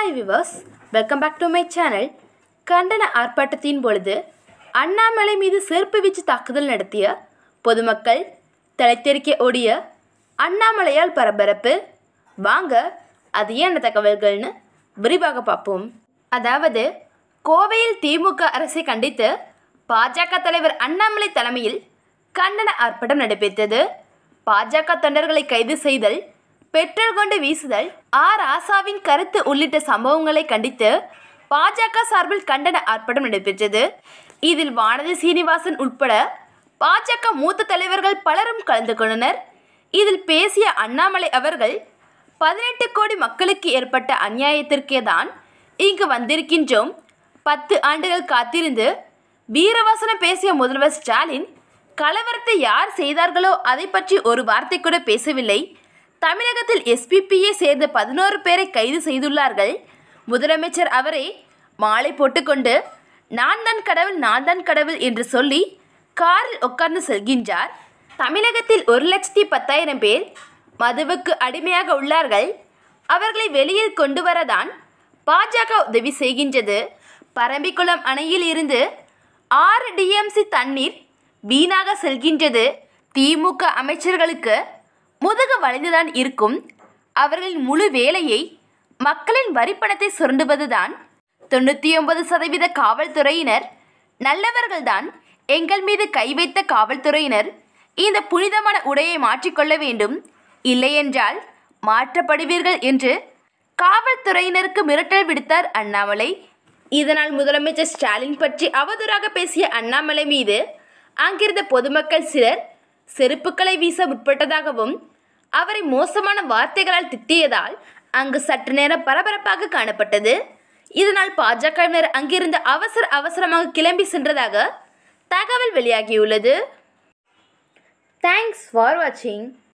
hi viewers welcome back to my channel கண்டன ஆர்ப்பாட்டத்தின் பொழுது அண்ணாமலை மீது செருப்பு வீச்சு தாக்குதல் நடத்திய பொதுமக்கள் தலைத்தெறிக்க ஓடிய அண்ணாமலையால் பரபரப்பு வாங்க அது என்ன தகவல்கள்னு விரிவாக பார்ப்போம் அதாவது கோவையில் திமுக அரசை கண்டித்து பாஜக தலைவர் அண்ணாமலை தலைமையில் கண்டன ஆர்ப்பாட்டம் நடைபெற்றது பாஜக தொண்டர்களை கைது செய்தல் பெட்ரோல் கொண்டு வீசுதல் ஆர் ஆசாவின் கருத்து உள்ளிட்ட சம்பவங்களை கண்டித்து பாஜக சார்பில் கண்டன ஆர்ப்பாட்டம் நடைபெற்றது இதில் வானதி சீனிவாசன் உட்பட பாஜக மூத்த தலைவர்கள் பலரும் கலந்து கொண்டனர் இதில் பேசிய அண்ணாமலை அவர்கள் பதினெட்டு கோடி மக்களுக்கு ஏற்பட்ட அநியாயத்திற்கே தான் இங்கு வந்திருக்கின்றோம் பத்து ஆண்டுகள் காத்திருந்து வீரவசனம் பேசிய முதல்வர் ஸ்டாலின் கலவரத்தை யார் செய்தார்களோ அதை பற்றி ஒரு வார்த்தை கூட பேசவில்லை தமிழகத்தில் எஸ்பிபியை சேர்ந்த பதினோரு பேரை கைது செய்துள்ளார்கள் முதலமைச்சர் அவரே மாலை போட்டுக்கொண்டு நான் தான் கடவுள் நான் தான் கடவுள் என்று சொல்லி காரில் உட்கார்ந்து செல்கின்றார் தமிழகத்தில் ஒரு லட்சத்தி பத்தாயிரம் பேர் மதுவுக்கு அடிமையாக உள்ளார்கள் அவர்களை வெளியில் கொண்டு வரதான் பாஜக உதவி செய்கின்றது பரம்பிக்குளம் அணையில் இருந்து ஆறு டிஎம்சி தண்ணீர் வீணாக செல்கின்றது திமுக அமைச்சர்களுக்கு முதுகு வளைந்துதான் இருக்கும் அவர்களின் முழு வேலையை மக்களின் வரிப்பணத்தை சுரண்டுவதுதான் தொண்ணூற்றி ஒன்பது சதவீத காவல்துறையினர் நல்லவர்கள்தான் எங்கள் மீது கை வைத்த காவல்துறையினர் இந்த புனிதமான உடையை மாற்றிக்கொள்ள வேண்டும் இல்லையென்றால் மாற்றப்படுவீர்கள் என்று காவல்துறையினருக்கு மிரட்டல் விடுத்தார் அண்ணாமலை இதனால் முதலமைச்சர் ஸ்டாலின் பற்றி அவதூறாக பேசிய அண்ணாமலை மீது அங்கிருந்த பொதுமக்கள் சிலர் செருப்புக்களை வீச முற்பட்டதாகவும் அவரை மோசமான வார்த்தைகளால் திட்டியதால் அங்கு சற்று நேரம் பரபரப்பாக காணப்பட்டது இதனால் பாஜகவினர் அங்கிருந்து அவசர அவசரமாக கிளம்பி சென்றதாக தகவல் வெளியாகியுள்ளது தேங்க்ஸ் ஃபார் வாட்சிங்